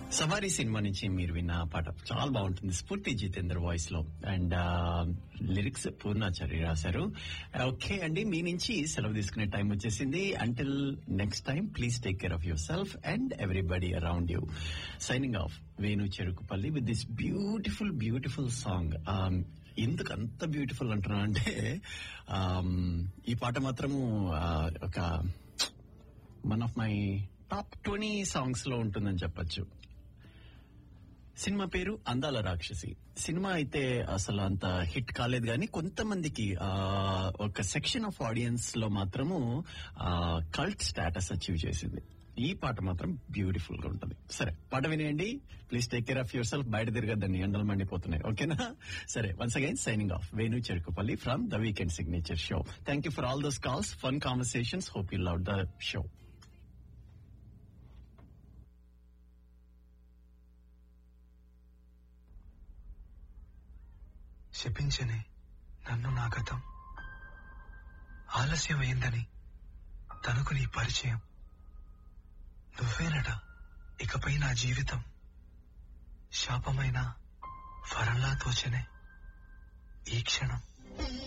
సవారీ సినిమా నుంచి మీరు విన్న ఆ పాట చాలా బాగుంటుంది స్ఫూర్తి జితేందర్ వాయిస్ లో అండ్ లిరిక్స్ పూర్ణాచారి రాశారు ఓకే అండి మీ నుంచి సెలవు తీసుకునే టైం వచ్చేసింది until next time please take care of yourself and everybody around you signing off Venu Cherukupalli with this beautiful beautiful song ఎందుకు అంత బ్యూటిఫుల్ అంటున్నా అంటే um, ఈ పాట మాత్రము uh, ఒక one of my top twenty songs లో ఉంటుందని చెప్పొచ్చు సినిమా పేరు అందాల రాక్షసి సినిమా అయితే అసలు అంత హిట్ కాలేదు కానీ కొంతమందికి ఆ, ఒక సెక్షన్ ఆఫ్ ఆడియన్స్ లో మాత్రము కల్ట్ స్టేటస్ అచీవ్ చేసింది ఈ పాట మాత్రం బ్యూటిఫుల్ గా ఉంటుంది సరే పాట వినేయండి please take care of yourself బయట తిరగద్దండి ఎండలు మండిపోతున్నాయి ఓకేనా సరే once again signing off Venu Cherukupalli from the weekend signature show thank you for all those calls fun conversations hope you love the show శపించని నన్ను నా గతం ఆలస్యమైందని తనకు నీ పరిచయం నువ్వేనట ఇకపై నా జీవితం శాపమైన వరంలా తోచనే ఈ క్షణం